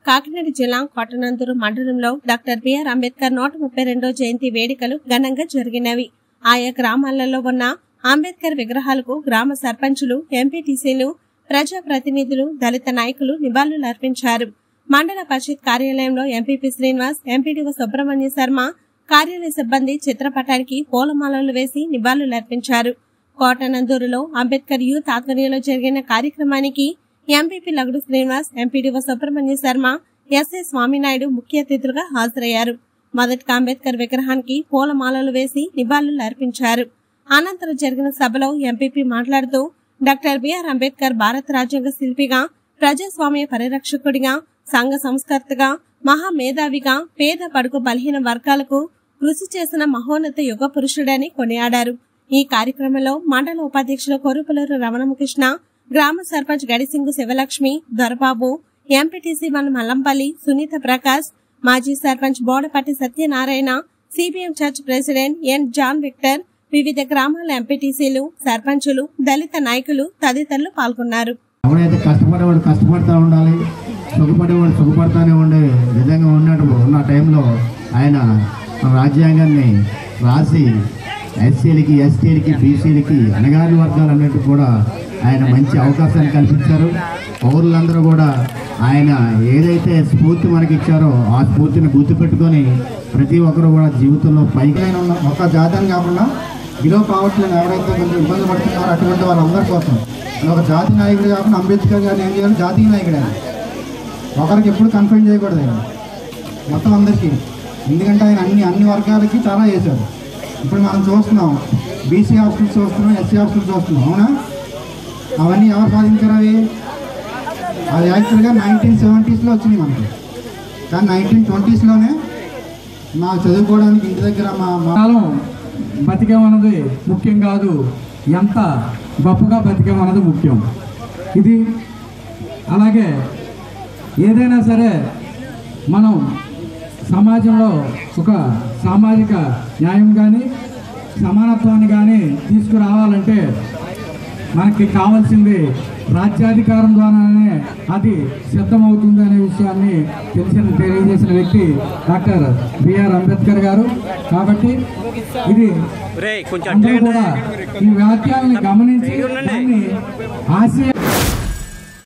కాకినాడ జిల్లా కోటనందూరు మండలంలో doctor BR Ambedkar నూట ముప్పై రెండో జయంతి వేడుకలు ఘనంగా జరిగినవి ఆయా గ్రామాలలో ఉన్న అంబేద్కర్ విగ్రహాలకు గ్రామ సర్పంచులు ఎంపీటీసీలు ప్రజాప్రతినిధులు దళిత నాయకులు నివాళులర్పించారు మండల పరిషత్ కార్యాలయంలో ఎంపీపీ శ్రీనివాస్ ఎంపీడీఓ సుబ్రహ్మణ్య శర్మ కార్యాలయ సిబ్బంది చిత్రపటానికి పూలమాలలు వేసి నివాళులర్పించారు కోటనందూరులో అంబేద్కర్ యూత్ ఆధ్వర్యంలో జరిగిన కార్యక్రమానికి MPP Lagadu Srinivas MPDO Subrahmanya Sharma SA Swaminaidu ముఖ్య అతిథులుగా హాజరయ్యారు మొదటిగా అంబేద్కర్ విగ్రహానికి పూలమాలలు వేసి నివాళులు అర్పించారు అనంతరం జరిగిన సభలో ఎంపీపీ మాట్లాడుతూ డాక్టర్ బిఆర్ అంబేద్కర్ భారత రాజ్యాంగ శిల్పిగా ప్రజాస్వామ్య పరిరక్షకుడిగా సంఘ సంస్కర్తగా మహామేధావిగా పేద పడుకు బలహీన వర్గాలకు కృషి చేసిన మహోన్నత యుగ పురుషుడని కొనియాడారు ఈ కార్యక్రమంలో మండల ఉపాధ్యక్షులు కొరుపులూరు రమణకృష్ణ గ్రామ సర్పంచ్ గడిసింగు శివలక్ష్మి దొరబాబు ఎంపీటీసీ వన్ మల్లంపల్లి సునీత ప్రకాష్ మాజీ sarpanch Bodapatti Satyanarayana CPM church president N John Victor వివిధ గ్రామాల ఎంపీటీసీలు సర్పంచులు దళిత నాయకులు తదితరులు పాల్గొన్నారు ఎవరైతే కష్టపడేవాడు కష్టపడతా ఉండాలి సుఖపడేవాడు సుఖపడతానే ఉండే విధంగా ఉన్నట్టు ఉన్న టైంలో ఆయన మన రాజ్యాంగాన్ని రాసి ఎస్సీలకి ఎస్టీలకి బీసీలకి అణగారిన వర్గాలన్నిటి కూడా ఆయన మంచి అవకాశాన్ని కల్పించారు పౌరులందరూ కూడా ఆయన ఏదైతే స్ఫూర్తి మనకి ఇచ్చారో ఆ స్ఫూర్తిని గుర్తుపెట్టుకొని ప్రతి ఒక్కరు కూడా జీవితంలో పైకి ఉన్న ఒక జాతిని కాకుండా బిలో పావర్టీలను ఎవరైతే కొంచెం ఇబ్బంది పడుతున్నారో అటువంటి వాళ్ళందరి కోసం ఆయన ఒక జాతి నాయకుడు కాకుండా అంబేద్కర్ గారిని ఏం చేయాలి జాతీయ నాయకుడు ఆయన ఒకరికి ఎప్పుడు కన్ఫైన్ చేయకూడదు ఆయన మొత్తం అందరికీ ఎందుకంటే ఆయన అన్ని అన్ని వర్గాలకి చాలా చేశారు ఇప్పుడు మనం చూస్తున్నాం బీసీ హాస్టల్స్ చూస్తున్నాం ఎస్సీ హాస్టల్స్ చూస్తున్నాం అవునా అవన్నీ ఎవరు సాధించారు అవి అది యాక్చువల్గా నైన్టీన్ సెవెంటీస్లో వచ్చినాయి మనకి కానీ నైన్టీన్ ట్వంటీస్లోనే మా చదువుకోవడానికి ఇంటి దగ్గర మా మా కాలం బతికేమన్నది ముఖ్యం కాదు ఎంత గొప్పగా బతికేమన్నది ముఖ్యం ఇది అలాగే ఏదైనా సరే మనం సమాజంలో ఒక సామాజిక న్యాయం కానీ సమానత్వాన్ని కానీ తీసుకురావాలంటే మనకి కావాల్సింది రాజ్యాధికారం ద్వారానే అది సిద్ధమవుతుంది అనే విషయాన్ని తెలిసిన తెలియజేసిన వ్యక్తి డాక్టర్ బిఆర్ అంబేద్కర్ గారు కాబట్టి ఇది రే కొంచెం అందరూ కూడా ఈ వాక్యాలను గమనించి దాన్ని ఆశయ